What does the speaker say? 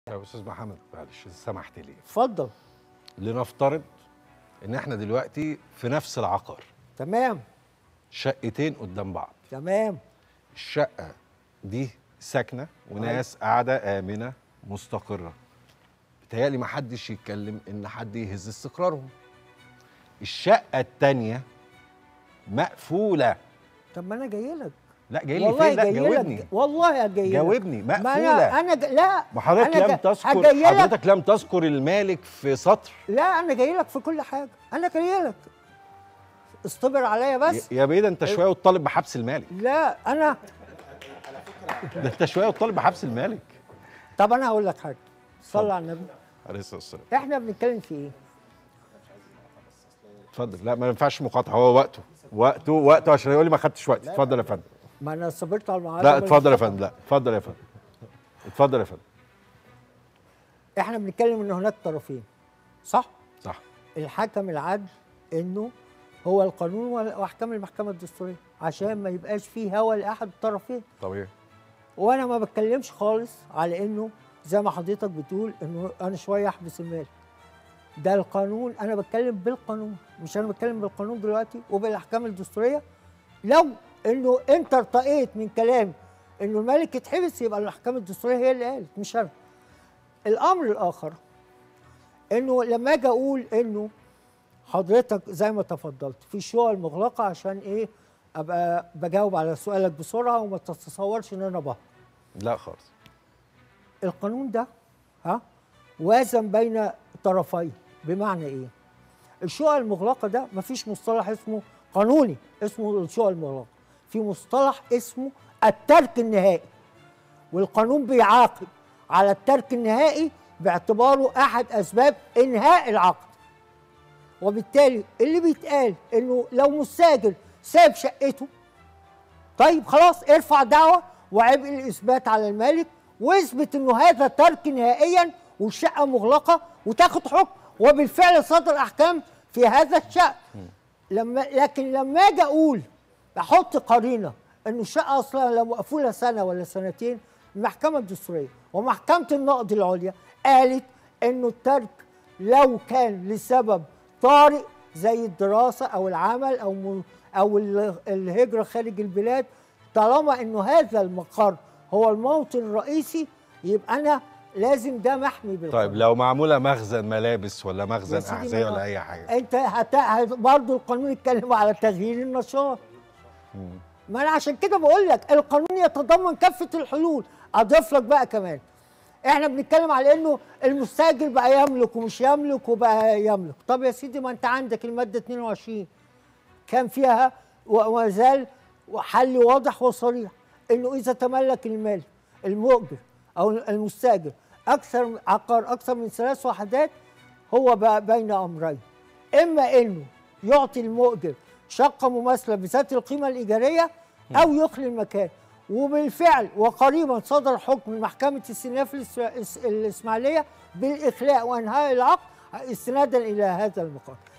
يا استاذ محمد معلش سمحت لي اتفضل لنفترض ان احنا دلوقتي في نفس العقار تمام شقتين قدام بعض تمام الشقه دي ساكنه وناس قاعده امنه مستقره بتهيألي ما حدش يتكلم ان حد يهز استقرارهم الشقه التانيه مقفوله طب ما انا جاي لك لا جاي لي والله فين لا جاي جاوبني لك والله جاي لك جاوبني ما مقفوله انا انا ج... لا ما حضرتك أنا لم جا- تذكر هجي لك حضرتك لم تذكر المالك في سطر لا انا جاي لك في كل حاجه انا جاي لك اصطبر عليا بس يا بيه ده انت شويه وتطالب بحبس المالك لا انا ده انت شويه وتطالب بحبس المالك طب انا هقول لك حاجه صلي على النبي عليه الصلاه والسلام احنا بنتكلم في ايه اتفضل لا ما ينفعش مقاطعه هو وقته وقته وقته عشان يقول لي ما خدتش وقتي اتفضل يا فندم ما انا صبرت على المعاد لا اتفضل يا فندم لا اتفضل يا فندم اتفضل يا فندم احنا بنتكلم ان هناك طرفين صح صح الحكم العدل انه هو القانون واحكام المحكمه الدستوريه عشان ما يبقاش فيه هوى لاحد الطرفين طبيعي وانا ما بتكلمش خالص على انه زي ما حضرتك بتقول انه انا شويه احبس المال ده القانون انا بتكلم بالقانون مش انا بتكلم بالقانون دلوقتي وبالاحكام الدستوريه لو انه انت ارتقيت من كلامي انه الملك يتحبس يبقى الاحكام الدستوريه هي اللي قالت مش انا الامر الاخر انه لما اجي اقول انه حضرتك زي ما تفضلت في الشقق المغلقه عشان ايه ابقى بجاوب على سؤالك بسرعه وما تتصورش ان انا بهرب لا خالص القانون ده ها وازن بين طرفين بمعنى ايه الشقق المغلقه ده مفيش مصطلح اسمه قانوني اسمه الشقق المغلقه في مصطلح اسمه الترك النهائي والقانون بيعاقب على الترك النهائي باعتباره احد اسباب انهاء العقد وبالتالي اللي بيتقال انه لو مستاجر ساب شقته طيب خلاص ارفع دعوة وعبء الإثبات على المالك واثبت إنه هذا ترك نهائيا والشقة مغلقة وتاخد حكم وبالفعل صدر أحكام في هذا الشأن لما لكن لما أجي أقول أحط قرينة إنه الشقة أصلا لو مقفولة سنة ولا سنتين المحكمة الدستورية ومحكمة النقد العليا قالت إنه الترك لو كان لسبب طارئ زي الدراسة أو العمل أو م- أو ال- الهجرة خارج البلاد طالما إنه هذا المقر هو الموطن الرئيسي يبقى أنا لازم ده محمي بالقانون طيب لو معموله مخزن ملابس ولا يا مخزن سيدي احذيه ما- ولا اي حاجه انت هت... هت... برضه القانون يتكلم على تغيير النشاط ما انا عشان كده بقول لك القانون يتضمن كافه الحلول اضيف لك بقى كمان احنا بنتكلم على انه المستاجر بقى يملك ومش يملك وبقى يملك طب يا سيدي ما انت عندك الماده 22 كان فيها وما زال حل واضح وصريح انه اذا تملك المال المؤجر او المستاجر اكثر عقار اكثر من ثلاث وحدات هو بقى بين امرين اما انه يعطي المؤجر شقه مماثله بذات القيمه الايجاريه او يخلي المكان وبالفعل وقريبا صدر حكم من محكمه السناف الإس- الاسماعيليه بالاخلاء وانهاء العقد استنادا الى هذا المقام